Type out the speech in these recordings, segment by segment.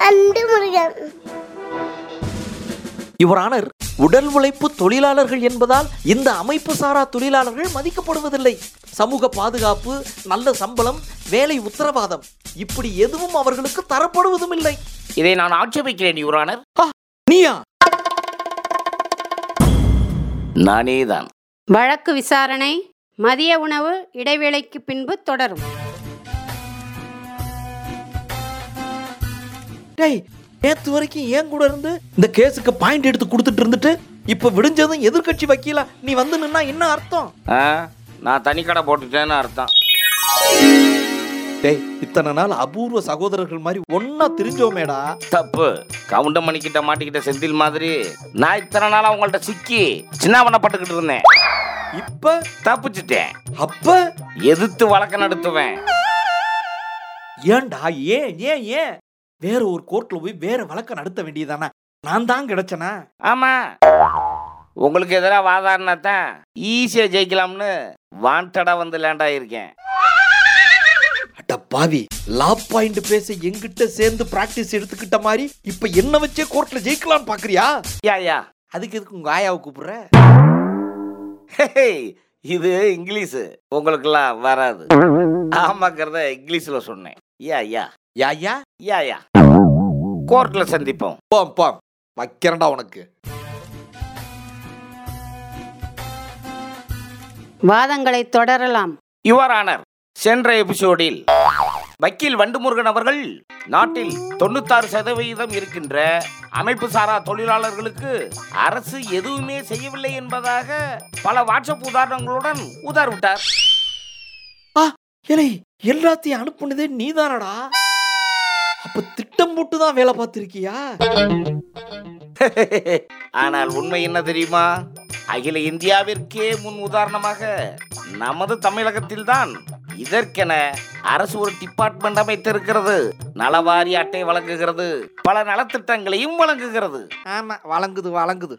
and Murugan your honour உடல் உழைப்பு தொழிலாளர்கள் என்பதால் இந்த அமைப்பு சாரா தொழிலாளர்கள் மதிக்கப்படுவதில்லை சமூக பாதுகாப்பு நல்ல சம்பளம் வேலை உத்தரவாதம் இப்படி எதுவும் அவர்களுக்கு தரப்படுவதும் இல்லை இதை நான் ஆட்சேபிக்கிறேன் யுவரானர் நீயா நானே தான் வழக்கு விசாரணை மதிய உணவு இடைவேளைக்கு பின்பு தொடரும் டேய் நேத்து வரைக்கும் ஏன் கூட இருந்து இந்த கேஸுக்கு பாயிண்ட் எடுத்து கொடுத்துட்டு இருந்துட்டு இப்ப விடிஞ்சதும் எதிர்க்கட்சி வக்கீலா நீ வந்து நின்னா என்ன அர்த்தம் ஆ, நான் தனிக்கடை போட்டுட்டேன்னு அர்த்தம் டேய் இத்தனை நாள் அபூர்வ சகோதரர்கள் மாதிரி ஒன்னா தெரிஞ்சோமேடா தப்பு கவுண்டமணி கிட்ட மாட்டிக்கிட்ட செந்தில் மாதிரி நான் இத்தனை நாளா உங்கள்ட்ட சிக்கி சின்ன பண்ணப்பட்டுக்கிட்டு இருந்தேன் இப்ப தப்பிச்சிட்டேன் அப்ப எதிர்த்து வழக்க நடத்துவேன் ஏன்டா ஏன் ஏன் ஏன் வேற ஒரு கோர்ட்ல போய் வேற வழக்கம் நடத்த வேண்டியதானே நான் தான் கிடைச்சனா ஆமா உங்களுக்கு எதிராக வாதாடினா தான் ஈஸியா ஜெயிக்கலாம்னு வாண்டடா வந்து லேண்ட் ஆயிருக்கேன் அட பாவி லா பாயிண்ட் பேச எங்கிட்ட சேர்ந்து பிராக்டிஸ் எடுத்துக்கிட்ட மாதிரி இப்ப என்ன வச்சே கோர்ட்ல ஜெயிக்கலாம்னு பாக்குறியா யா யா அதுக்கு எதுக்கு உங்க ஆயாவை கூப்பிடுற ஹேய், இது இங்கிலீஷ் உங்களுக்கெல்லாம் வராது ஆமாக்கிறத இங்கிலீஷ்ல சொன்னேன் யா யா யா யா யா யா கோர்ட்ல சந்திப்போம் போம் போம் வைக்கிறேன்டா உனக்கு வாதங்களை தொடரலாம் யுவர் ஆனர் சென்ற எபிசோடில் வக்கீல் வண்டுமுருகன் அவர்கள் நாட்டில் தொண்ணூத்தாறு சதவீதம் இருக்கின்ற அமைப்பு சாரா தொழிலாளர்களுக்கு அரசு எதுவுமே செய்யவில்லை என்பதாக பல வாட்ஸ்அப் உதாரணங்களுடன் உதார்விட்டார் ஏலே எல்லாத்தையும் அனுப்புனதே நீதானடா அப்ப திட்டம் போட்டு தான் வேலை பார்த்திருக்கியா ஆனால் உண்மை என்ன தெரியுமா அகில இந்தியாவிற்கே முன் உதாரணமாக நமது தமிழகத்தில்தான் இதற்கென அரசு ஒரு டிபார்ட்மெண்ட் அமைத்திருக்கிறது நலவாரி அட்டை வழங்குகிறது பல நலத்திட்டங்களையும் வழங்குகிறது ஆமா வழங்குது வழங்குது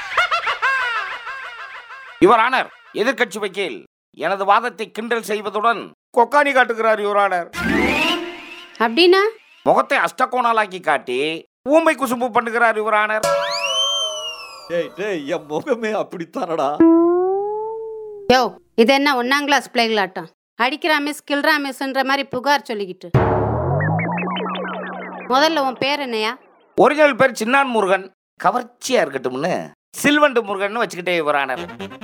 யுவர் ஆனர் எதிர்க்கட்சி வக்கீல் எனது வாதத்தை கிண்டல் செய்வதுடன் கொக்காணி காட்டுகிறார் யுவர் ஆனர் அப்படின்னா முகத்தை அஷ்டகோணாலாக்கி காட்டி ஊமை குசும்பு பண்ணுகிறார் யுவர் ஆனர் டேய் டேய் என் முகமே அப்படித்தானடா யோ இது என்ன ஒன்னாம் கிளாஸ் பிள்ளைகளாட்டம் அடிக்கிறா மிஸ் கில்றா மிஸ்ன்ற மாதிரி புகார் சொல்லிக்கிட்டு முதல்ல உன் பேர் என்னையா ஒரிஜினல் பேர் சின்னான் முருகன் கவர்ச்சியா இருக்கட்டும்னு சில்வண்டு முருகன் வச்சுக்கிட்டே யுவர் ஆனர்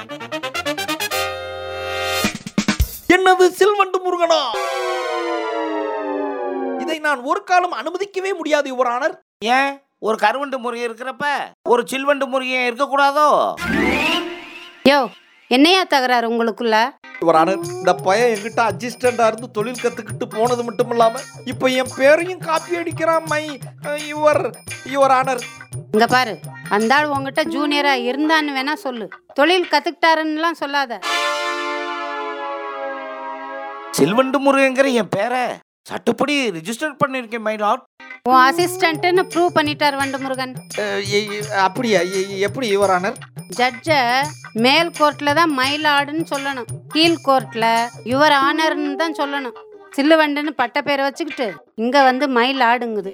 என்னது சில்வண்டு முருகனா இதை நான் ஒரு காலம் அனுமதிக்கவே முடியாது யுவரானர் ஏன் ஒரு கருவண்டு முருகன் இருக்கிறப்ப ஒரு சில்வண்டு முருகன் இருக்கக்கூடாதோ யோ என்னையா தகராறு உங்களுக்குள்ள யுவரானர் இந்த பையன் என்கிட்ட அசிஸ்டண்டா இருந்து தொழில் கத்துக்கிட்டு போனது மட்டும் இல்லாம இப்ப என் பேரையும் காப்பி அடிக்கிறான் மை யுவர் யுவர் ஆனர் இங்க பாரு அந்த ஆள் உங்ககிட்ட ஜூனியரா இருந்தான்னு வேணா சொல்லு தொழில் கத்துக்கிட்டாருன்னுலாம் சொல்லாத சில்வண்டு முருகங்கிற என் பேரை சட்டப்படி ரிஜிஸ்டர் பண்ணிருக்கேன் மை லாட் உன் அசிஸ்டன்ட்னு ப்ரூவ் பண்ணிட்டார் வண்டு முருகன் அப்படியா எ- எப்படி யுவரானர் ஜட்ஜ மேல் கோர்ட்ல தான் மயிலாடுன்னு சொல்லணும் கீழ் கோர்ட்ல யுவர் ஆனர்னு தான் சொல்லணும் சில்லுவண்டுன்னு பட்ட பேரை வச்சுக்கிட்டு இங்க வந்து மயில் ஆடுங்குது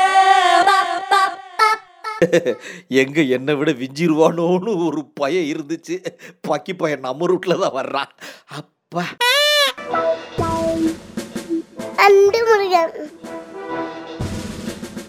எங்க என்னை விட விஞ்சிருவானோன்னு ஒரு பையன் இருந்துச்சு பக்கி பையன் நம்ம ரூட்ல தான் வர்றான் அப்பா அண்டு முருகன்